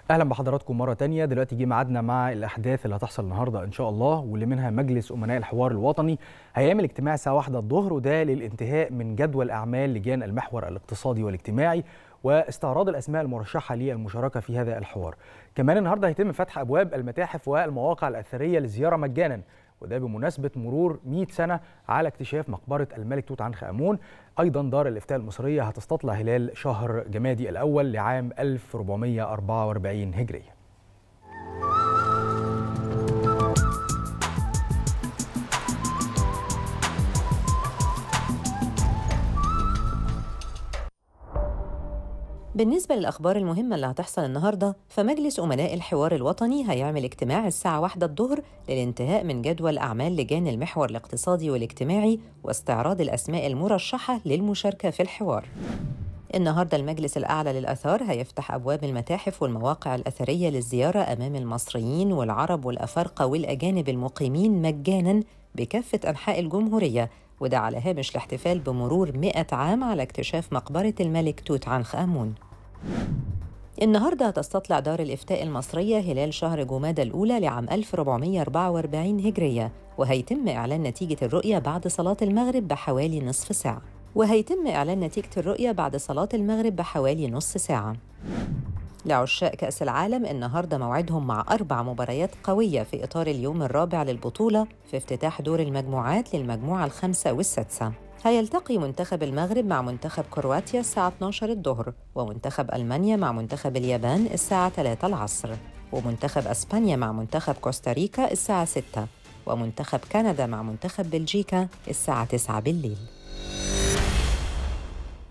اهلا بحضراتكم مره تانية دلوقتي جه ميعادنا مع الاحداث اللي هتحصل النهارده ان شاء الله واللي منها مجلس امناء الحوار الوطني هيعمل اجتماع الساعه واحدة الظهر وده للانتهاء من جدول اعمال لجان المحور الاقتصادي والاجتماعي واستعراض الاسماء المرشحه للمشاركه في هذا الحوار كمان النهارده هيتم فتح ابواب المتاحف والمواقع الاثريه للزياره مجانا وده بمناسبة مرور 100 سنة على اكتشاف مقبرة الملك توت عنخ آمون أيضا دار الإفتاء المصرية هتستطلع هلال شهر جمادي الأول لعام 1444 هجرية بالنسبة للأخبار المهمة اللي هتحصل النهاردة فمجلس أمناء الحوار الوطني هيعمل اجتماع الساعة واحدة الظهر للانتهاء من جدول أعمال لجان المحور الاقتصادي والاجتماعي واستعراض الأسماء المرشحة للمشاركة في الحوار النهارده المجلس الأعلى للآثار هيفتح أبواب المتاحف والمواقع الأثرية للزيارة أمام المصريين والعرب والأفارقة والأجانب المقيمين مجاناً بكافة أنحاء الجمهورية وده على هامش الاحتفال بمرور 100 عام على اكتشاف مقبرة الملك توت عنخ آمون النهاردة هتستطلع دار الإفتاء المصرية هلال شهر جمادى الأولى لعام 1444 هجرية وهيتم إعلان نتيجة الرؤية بعد صلاة المغرب بحوالي نصف ساعة وهيتم إعلان نتيجة الرؤية بعد صلاة المغرب بحوالي نص ساعة لعشاق كأس العالم النهارده موعدهم مع أربع مباريات قوية في إطار اليوم الرابع للبطولة في افتتاح دور المجموعات للمجموعة الخامسة والسادسة. هيلتقي منتخب المغرب مع منتخب كرواتيا الساعة 12 الظهر، ومنتخب ألمانيا مع منتخب اليابان الساعة 3 العصر، ومنتخب أسبانيا مع منتخب كوستاريكا الساعة 6، ومنتخب كندا مع منتخب بلجيكا الساعة 9 بالليل.